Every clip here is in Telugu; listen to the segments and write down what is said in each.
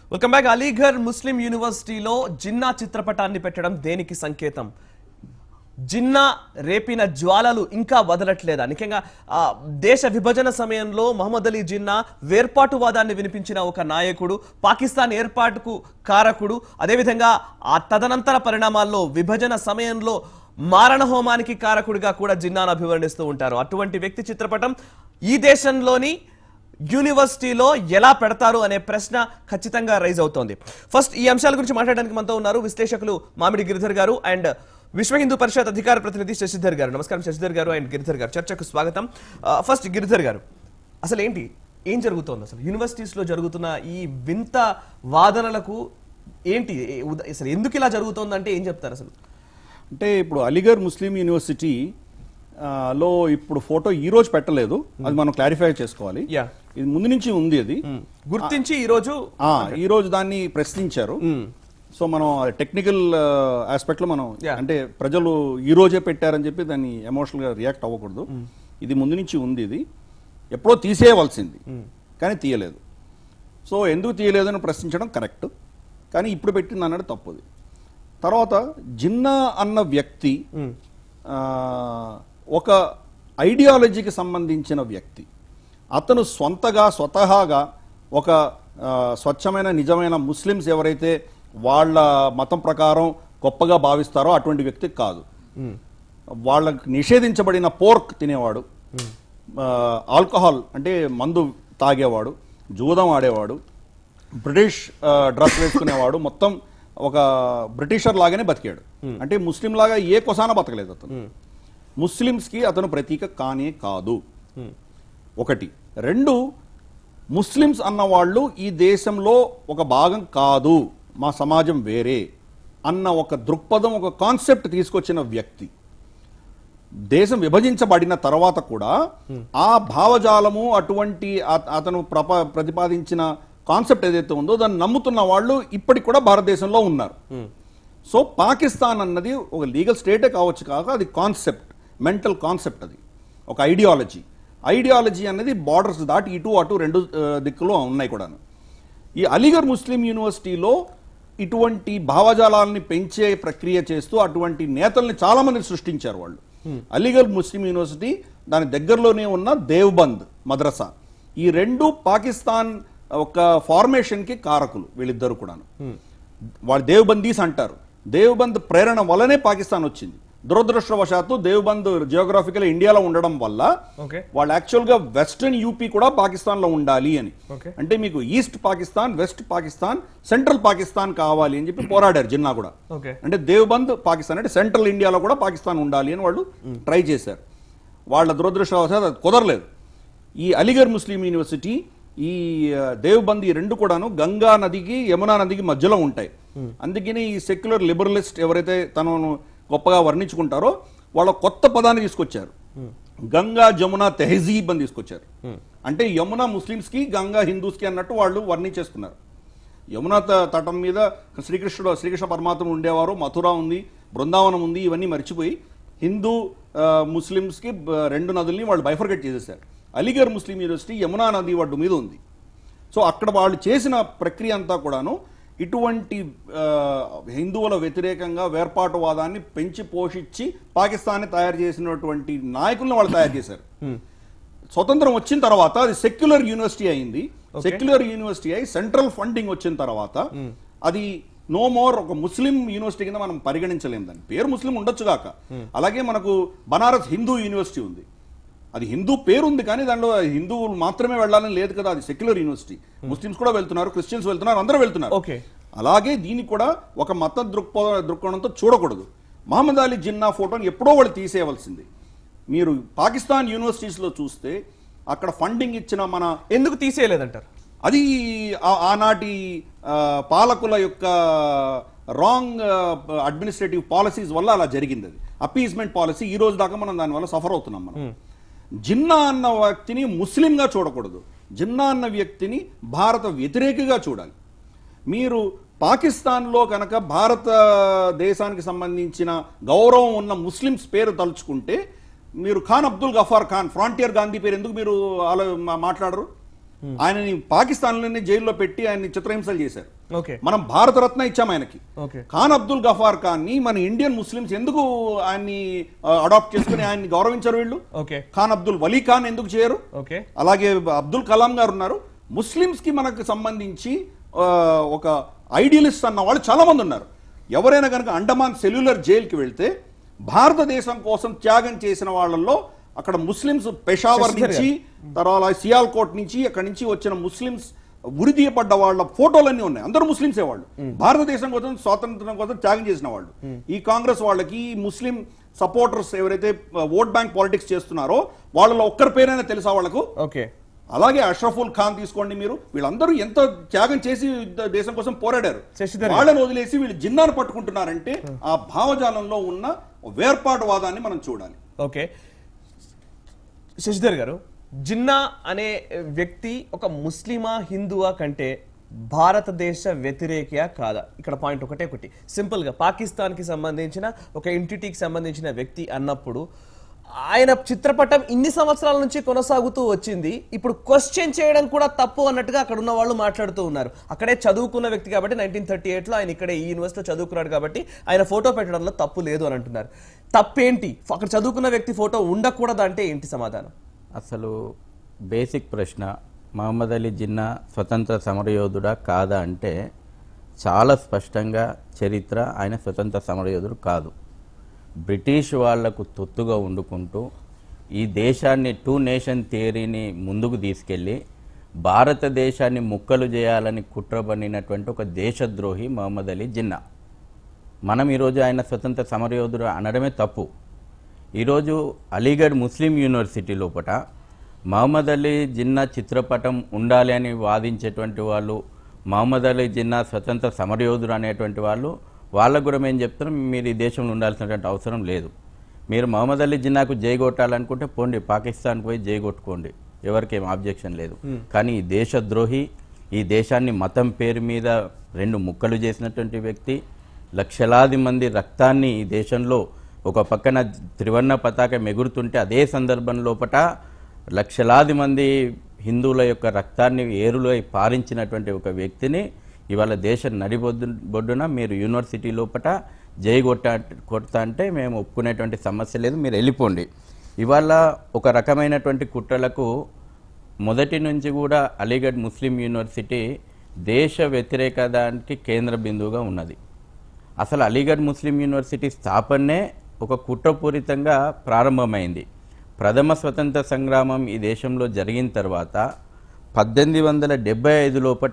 వెల్కమ్ బ్యాక్ అలీఘర్ ముస్లిం యూనివర్సిటీలో జిన్నా చిత్రపటాన్ని పెట్టడం దేనికి సంకేతం జిన్నా రేపిన జ్వాలలు ఇంకా వదలట్లేదా ముఖ్యంగా ఆ, దేశ విభజన సమయంలో మహమ్మద్ అలీ జిన్నా వేర్పాటువాదాన్ని వినిపించిన ఒక నాయకుడు పాకిస్తాన్ ఏర్పాటుకు కారకుడు అదేవిధంగా ఆ తదనంతర పరిణామాల్లో విభజన సమయంలో మారణ హోమానికి కారకుడిగా కూడా జిన్నాను అభివర్ణిస్తూ ఉంటారు అటువంటి వ్యక్తి చిత్రపటం ఈ దేశంలోని యూనివర్సిటీలో ఎలా పెడతారు అనే ప్రశ్న ఖచ్చితంగా రైజ్ అవుతోంది ఫస్ట్ ఈ అంశాల గురించి మాట్లాడడానికి మనతో ఉన్నారు విశ్లేషకులు మామిడి గిరిధర్ గారు అండ్ విశ్వ హిందూ పరిషత్ అధికార ప్రతినిధి శశిధర్ గారు నమస్కారం శశిధర్ గారు అండ్ గిరిధర్ గారు చర్చకు స్వాగతం ఫస్ట్ గిరిధర్ గారు అసలు ఏంటి ఏం జరుగుతోంది అసలు యూనివర్సిటీస్ లో జరుగుతున్న ఈ వింత వాదనలకు ఏంటి ఏ- ఉద- అసలు ఎందుకు ఇలా జరుగుతోందంటే ఏం చెప్తారు అసలు అంటే ఇప్పుడు అలీగర్ ముస్లిం యూనివర్సిటీ ఆ, లో ఇప్పుడు ఫోటో ఈ రోజు పెట్టలేదు అది మనం క్లారిఫై చేసుకోవాలి Yeah. ఇది ముందు నుంచి ఉంది అది గుర్తించి ఈ రోజు ఆ, ఈ రోజు దాన్ని ప్రశ్నించారు సో మనం టెక్నికల్ ఆస్పెక్ట్ లో మనం Yeah. అంటే ప్రజలు ఈ రోజే పెట్టారని చెప్పి దాన్ని ఎమోషనల్ గా రియాక్ట్ అవ్వకూడదు ఇది ముందు నుంచి ఉంది ఇది ఎప్పుడో తీసేయవలసింది కానీ తీయలేదు సో ఎందుకు తీయలేదు అని ప్రశ్నించడం కరెక్ట్ కానీ ఇప్పుడు పెట్టింది అన్నది తప్పుది తర్వాత జిన్నా అన్న వ్యక్తి ఆ, ఒక ఐడియాలజీకి సంబంధించిన వ్యక్తి అతను స్వంతగా స్వతహాగా ఒక ఆ, స్వచ్ఛమైన నిజమైన ముస్లిమ్స్ ఎవరైతే వాళ్ళ మతం ప్రకారం గొప్పగా భావిస్తారో అటువంటి వ్యక్తి కాదు వాళ్ళకి నిషేధించబడిన పోర్క్ తినేవాడు ఆ, ఆల్కహాల్ అంటే మందు తాగేవాడు జూదం ఆడేవాడు బ్రిటిష్ ఆ, డ్రెస్ వేసుకునేవాడు మొత్తం ఒక బ్రిటిషర్ లాగానే బతికాడు అంటే ముస్లిం లాగా ఏ కొసాన బతకలేదు అతను ముస్లిమ్స్ కి అతను ప్రతీక కానే కాదు ఒకటి రెండు ముస్లిమ్స్ అన్నవాళ్ళు ఈ దేశంలో ఒక భాగం కాదు మా సమాజం వేరే అన్న ఒక దృక్పథం ఒక కాన్సెప్ట్ తీసుకొచ్చిన వ్యక్తి దేశం విభజించబడిన తర్వాత కూడా ఆ భావజాలము అటువంటి ఆ- అతను ప్రప ప్రతిపాదించిన కాన్సెప్ట్ ఏదైతే ఉందో దాన్ని నమ్ముతున్న వాళ్ళు ఇప్పటికి కూడా భారతదేశంలో ఉన్నారు సో పాకిస్తాన్ అన్నది ఒక లీగల్ స్టేటే కావచ్చు కాక అది కాన్సెప్ట్ మెంటల్ కాన్సెప్ట్ అది ఒక ఐడియాలజీ ఐడియాలజీ అనేది బార్డర్స్ దాటి ఇటు అటు రెండు ఆ, దిక్కులో ఉన్నాయి కూడాను ఈ అలీగర్ ముస్లిం యూనివర్సిటీలో ఇటువంటి భావజాలాలని పెంచే ప్రక్రియ చేస్తూ అటువంటి నేతల్ని చాలా మంది సృష్టించారు వాళ్ళు అలీగర్ ముస్లిం యూనివర్సిటీ దాని దగ్గరలోనే ఉన్న దేవ్బంద్ మద్రసా ఈ రెండు పాకిస్తాన్ ఒక ఫార్మేషన్ కి కారకులు వీళ్ళిద్దరు కూడాను వాళ్ళు దేవ్బందీస్ అంటారు దేవ్బంద్ ప్రేరణ వల్లనే పాకిస్తాన్ వచ్చింది దురదృష్టవశాత్తు దేవ్బంద్ జియోగ్రాఫికల్ ఇండియాలో ఉండడం వల్ల ఓకే వాళ్ళు యాక్చువల్ గా వెస్టర్న్ యూపీ కూడా పాకిస్తాన్ లో ఉండాలి అని Okay. అంటే మీకు east Pakistan west Pakistan central Pakistan కావాలి అని చెప్పి పోరాడారు జిన్నా కూడా ఓకే అంటే దేవ్బంద్ పాకిస్తాన్ అంటే సెంట్రల్ ఇండియాలో కూడా పాకిస్తాన్ ఉండాలి అని వాళ్ళు ట్రై చేశారు వాళ్ళ దురదృష్టవశాత్తు అది కుదరలేదు ఈ అలీగర్ ముస్లిం యూనివర్సిటీ ఈ ఆ, దేవ్బంద్ ఈ రెండు కూడాను గంగా నదికి యమునా నదికి మధ్యలో ఉంటాయి అందుకని ఈ సెక్యులర్ లిబరలిస్ట్ ఎవరైతే తనను గొప్పగా వర్ణించుకుంటారో వాళ్ళ కొత్త పదాన్ని తీసుకొచ్చారు గంగా జమున తెహజీబ్ అని తీసుకొచ్చారు అంటే యమున ముస్లిమ్స్ కి గంగా హిందూస్ కి అన్నట్టు వాళ్ళు వర్ణించేసుకున్నారు యమునా త- తటం మీద శ్రీకృష్ణుడు శ్రీకృష్ణ పరమాత్మ ఉండేవారు మథుర ఉంది బృందావనం ఉంది ఇవన్నీ మర్చిపోయి హిందూ ఆ, ముస్లిమ్స్కి బ- రెండు నదుల్ని వాళ్ళు బైఫర్గేట్ చేసేసారు అలీగర్ ముస్లిం యూనివర్సిటీ యమునా నది ఒడ్డు మీద ఉంది సో అక్కడ వాళ్ళు చేసిన ప్రక్రియ అంతా కూడాను ఇటువంటి ఆ, హిందువుల వ్యతిరేకంగా వేర్పాటువాదాన్ని పెంచి పోషించి పాకిస్తాన్ని తయారు చేసినటువంటి నాయకులను వాళ్ళు తయారు చేశారు స్వతంత్రం వచ్చిన తర్వాత అది సెక్యులర్ యూనివర్సిటీ అయింది సెక్యులర్ యూనివర్సిటీ అయి సెంట్రల్ ఫండింగ్ వచ్చిన తర్వాత అది నో మోర్ ఒక ముస్లిం యూనివర్సిటీ కింద మనం పరిగణించలేం దాన్ని పేరు ముస్లిం ఉండొచ్చు గాక అలాగే మనకు బనారస్ హిందూ యూనివర్సిటీ ఉంది అది హిందూ పేరు ఉంది కానీ దానిలో హిందువులు మాత్రమే వెళ్ళాలని లేదు కదా అది సెక్యులర్ యూనివర్సిటీ ముస్లిమ్స్ కూడా వెళ్తున్నారు క్రిస్టియన్స్ వెళ్తున్నారు అందరూ వెళ్తున్నారు ఓకే అలాగే దీన్ని కూడా ఒక మత దృక్పథ దృక్కోణంతో చూడకూడదు మహమ్మద్ అలీ జిన్నా ఫోటోని ఎప్పుడో వాళ్ళు తీసేయవలసింది మీరు పాకిస్తాన్ యూనివర్సిటీస్లో చూస్తే అక్కడ ఫండింగ్ ఇచ్చిన మన ఎందుకు తీసేయలేదంటారు అది ఆ- ఆనాటి ఆ, పాలకుల యొక్క రాంగ్ అడ్మినిస్ట్రేటివ్ పాలసీస్ వల్ల అలా జరిగింది అది అపీస్మెంట్ పాలసీ ఈ రోజు దాకా మనం దానివల్ల సఫర్ అవుతున్నాం మనం జిన్నా అన్న వ్యక్తిని ముస్లింగా చూడకూడదు జిన్నా అన్న వ్యక్తిని భారత వ్యతిరేకిగా చూడాలి మీరు పాకిస్తాన్లో కనుక భారతదేశానికి సంబంధించిన గౌరవం ఉన్న ముస్లిమ్స్ పేరు తలుచుకుంటే మీరు ఖాన్ అబ్దుల్ గఫార్ ఖాన్ ఫ్రాంటియర్ గాంధీ పేరు ఎందుకు మీరు ఆలో మా- మాట్లాడరు ఆయనని పాకిస్తాన్లోనే జైల్లో పెట్టి ఆయన్ని చిత్రహింసలు చేశారు ఓకే మనం భారతరత్న ఇచ్చాం ఆయనకి ఓకే ఖాన్ అబ్దుల్ గఫార్ ఖాన్ ని మన ఇండియన్ ముస్లిమ్స్ ఎందుకు ఆయన్ని అడాప్ట్ చేసుకుని ఆయన్ని గౌరవించరు వీళ్ళు ఓకే ఖాన్ అబ్దుల్ వలీ ఖాన్ ఎందుకు చేయరు ఓకే అలాగే అబ్దుల్ కలాం గారు ఉన్నారు ముస్లిమ్స్ కి మనకు సంబంధించి ఆ, ఒక ఐడియలిస్ట్ అన్న వాళ్ళు చాలా మంది ఉన్నారు ఎవరైనా కనుక అండమాన్ సెల్యులర్ జైలుకి వెళ్తే భారతదేశం కోసం త్యాగం చేసిన వాళ్ళల్లో అక్కడ ముస్లిమ్స్ పెషావర్ శశిధర్ నుంచి తర్వాత సియాల్కోట్ నుంచి అక్కడి నుంచి వచ్చిన ముస్లిమ్స్ ఉరిదీయబడ్డ వాళ్ళ ఫోటోలన్నీ ఉన్నాయి అందరూ ముస్లింసే వాళ్ళు భారతదేశం కోసం స్వాతంత్రం కోసం త్యాగం చేసిన వాళ్ళు ఈ కాంగ్రెస్ వాళ్ళకి ఈ ముస్లిం సపోర్టర్స్ ఎవరైతే ఓట్ బ్యాంక్ పాలిటిక్స్ చేస్తున్నారో వాళ్ళలో ఒక్కరి పేరైనా తెలుసా వాళ్ళకు ఓకే అలాగే అష్రఫుల్ ఖాన్ తీసుకోండి మీరు వీళ్ళందరూ ఎంత త్యాగం చేసి ద- దేశం కోసం పోరాడారు శశిధర్ వాళ్ళని వదిలేసి వీళ్ళు జిన్నాను పట్టుకుంటున్నారంటే ఆ భావజాలంలో ఉన్న వేర్పాటువాదాన్ని మనం చూడాలి ఓకే శశిధర్ గారు జిన్నా అనే వ్యక్తి ఒక ముస్లిమా హిందువా కంటే భారతదేశ వ్యతిరేకియా కాదా ఇక్కడ పాయింట్ ఒకటే ఒకటి సింపుల్ గా పాకిస్తాన్ కి సంబంధించిన ఒక ఎంటిటీకి సంబంధించిన వ్యక్తి అన్నప్పుడు ఆయన చిత్రపటం ఇన్ని సంవత్సరాల నుంచి కొనసాగుతూ వచ్చింది ఇప్పుడు క్వశ్చన్ చేయడం కూడా తప్పు అన్నట్టుగా అక్కడ ఉన్న వాళ్ళు మాట్లాడుతూ ఉన్నారు అక్కడే చదువుకున్న వ్యక్తి కాబట్టి నైన్టీన్ థర్టీ ఎయిట్లో ఆయన ఇక్కడే ఈ యూనివర్సిటీలో చదువుకున్నాడు కాబట్టి ఆయన ఫోటో పెట్టడంలో తప్పు లేదు అని అంటున్నారు తప్పేంటి అక్కడ చదువుకున్న వ్యక్తి ఫోటో ఉండకూడదు అంటే ఏంటి సమాధానం అసలు బేసిక్ ప్రశ్న మహమ్మద్ అలీ జిన్నా స్వతంత్ర సమరయోధుడా కాదా అంటే చాలా స్పష్టంగా చరిత్ర ఆయన స్వతంత్ర సమరయోధుడు కాదు బ్రిటిష్ వాళ్లకు తొత్తుగా వండుకుంటూ ఈ దేశాన్ని టూ నేషన్ థియరీని ముందుకు తీసుకెళ్ళి భారతదేశాన్ని ముక్కలు చేయాలని కుట్రబడినటువంటి ఒక దేశద్రోహి మహమ్మద్ అలీ జిన్నా మనం ఈరోజు ఆయన స్వతంత్ర సమరయోధుడు అనడమే తప్పు ఈరోజు అలీగఢ్ ముస్లిం యూనివర్సిటీ లోపల మహమ్మద్ అలీ జిన్నా చిత్రపటం ఉండాలి అని వాదించేటువంటి వాళ్ళు మహమ్మద్ అలీ జిన్నా స్వతంత్ర సమరయోధుడు అనేటువంటి వాళ్ళు వాళ్ళకు కూడా మేము చెప్తున్నాం మీరు ఈ దేశంలో ఉండాల్సినటువంటి అవసరం లేదు మీరు మహమ్మద్ అలీ జిన్నాకు జై కొట్టాలనుకుంటే పోండి పాకిస్తాన్కి పోయి జై కొట్టుకోండి ఎవరికేం ఆబ్జెక్షన్ లేదు కానీ ఈ దేశద్రోహి ఈ దేశాన్ని మతం పేరు మీద రెండు ముక్కలు చేసినటువంటి వ్యక్తి లక్షలాది మంది రక్తాన్ని ఈ దేశంలో ఒక పక్కన త్రివర్ణ పతాకం ఎగురుతుంటే అదే సందర్భం లోపట లక్షలాది మంది హిందువుల యొక్క రక్తాన్ని ఏరులో పారించినటువంటి ఒక వ్యక్తిని ఇవాళ దేశం నడిబొద్దు బొడ్డున మీరు యూనివర్సిటీ లోపట జై కొట్టా కొడతా అంటే మేము ఒప్పుకునేటువంటి సమస్య లేదు మీరు వెళ్ళిపోండి ఇవాళ ఒక రకమైనటువంటి కుట్రలకు మొదటి నుంచి కూడా అలీగఢ్ ముస్లిం యూనివర్సిటీ దేశ వ్యతిరేకదానికి కేంద్ర బిందువుగా ఉన్నది అసలు అలీగఢ్ ముస్లిం యూనివర్సిటీ స్థాపనే ఒక కుట్రపూరితంగా ప్రారంభమైంది ప్రథమ స్వతంత్ర సంగ్రామం ఈ దేశంలో జరిగిన తర్వాత పద్దెనిమిది వందల డెబ్బై ఐదు లోపట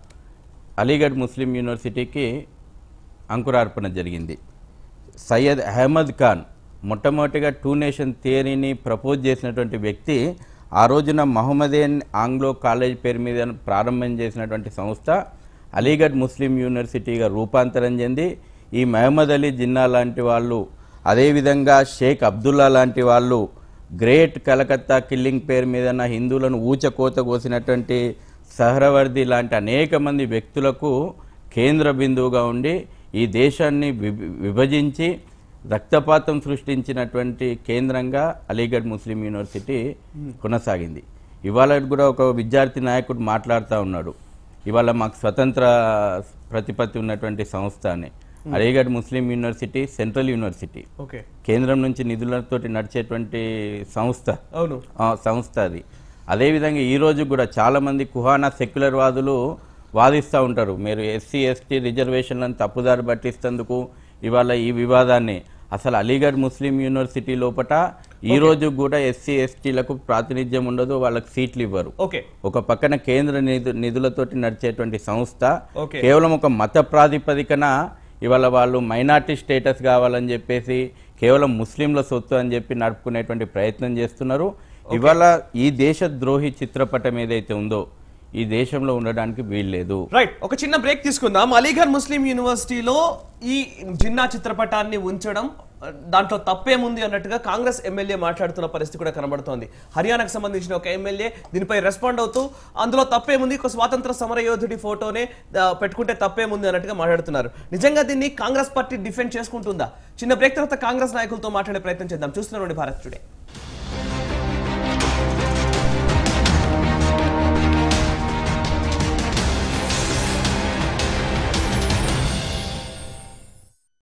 అలీగఢ్ ముస్లిం యూనివర్సిటీకి అంకురార్పణ జరిగింది సయ్యద్ అహ్మద్ ఖాన్ మొట్టమొదటిగా టూ నేషన్ థియరీని ప్రపోజ్ చేసినటువంటి వ్యక్తి ఆ రోజున మహమ్మదేన్ ఆంగ్లో కాలేజ్ పేరు మీద ప్రారంభం చేసినటువంటి సంస్థ అలీగఢ్ ముస్లిం యూనివర్సిటీగా రూపాంతరం చెంది ఈ మహమ్మద్ అలీ జిన్నా లాంటి వాళ్ళు అదేవిధంగా షేక్ అబ్దుల్లా లాంటి వాళ్ళు గ్రేట్ కలకత్తా కిల్లింగ్ పేరు మీద హిందువులను ఊచకోత కోసినటువంటి సహరవర్ది లాంటి అనేక మంది వ్యక్తులకు కేంద్ర బిందువుగా ఉండి ఈ దేశాన్ని విభ- విభజించి రక్తపాతం సృష్టించినటువంటి కేంద్రంగా అలీగఢ్ ముస్లిం యూనివర్సిటీ కొనసాగింది ఇవాళ కూడా ఒక విద్యార్థి నాయకుడు మాట్లాడుతూ ఉన్నాడు ఇవాళ మాకు స్వతంత్ర ప్రతిపత్తి ఉన్నటువంటి సంస్థ అని Aligarh Muslim university central university okay కేంద్రం నుంచి నిధులతోటి నడిచేటువంటి సంస్థ అవును ఆ, సంస్థ అది అదేవిధంగా ఈ రోజు కూడా చాలామంది కుహానా సెక్యులర్ వాదులు వాదిస్తూ ఉంటారు మీరు ఎస్సీ ఎస్టీ రిజర్వేషన్లను తప్పుదారి పట్టిస్తందుకు ఇవాళ ఈ వివాదాన్ని అసలు అలీగఢ్ ముస్లిం యూనివర్సిటీ లోపట ఈ రోజు కూడా ఎస్సీ ఎస్టీలకు ప్రాతినిధ్యం ఉండదు వాళ్ళకి సీట్లు ఇవ్వరు ఓకే ఒక పక్కన కేంద్ర నిధు నిధులతోటి నడిచేటువంటి సంస్థ ఓకే. కేవలం ఒక మత ప్రాతిపదికన ఇవాళ వాళ్ళు మైనార్టీ స్టేటస్ కావాలని చెప్పేసి కేవలం ముస్లింల సొత్తు అని చెప్పి నడుపుకునేటువంటి ప్రయత్నం చేస్తున్నారు ఇవాళ ఈ దేశ ద్రోహి చిత్రపటం ఏదైతే ఉందో ఈ దేశంలో ఉండడానికి వీల్లేదు రైట్ ఒక చిన్న బ్రేక్ తీసుకుందాం అలీగఢ్ ముస్లిం యూనివర్సిటీలో ఈ జిన్నా చిత్రపటాన్ని ఉంచడం దాంట్లో తప్పేముంది అన్నట్టుగా కాంగ్రెస్ ఎమ్మెల్యే మాట్లాడుతున్న పరిస్థితి కూడా కనబడుతోంది హర్యానాకు సంబంధించిన ఒక ఎమ్మెల్యే దీనిపై రెస్పాండ్ అవుతూ అందులో తప్పేముంది ఒక స్వాతంత్ర సమరయోధుడి ఫోటోనే ఆ, పెట్టుకుంటే తప్పేముంది అన్నట్టుగా మాట్లాడుతున్నారు నిజంగా దీన్ని కాంగ్రెస్ పార్టీ డిఫెండ్ చేసుకుంటుందా చిన్న బ్రేక్ తర్వాత కాంగ్రెస్ నాయకులతో మాట్లాడే ప్రయత్నం చేద్దాం చూస్తున్నాం భారత్ టుడే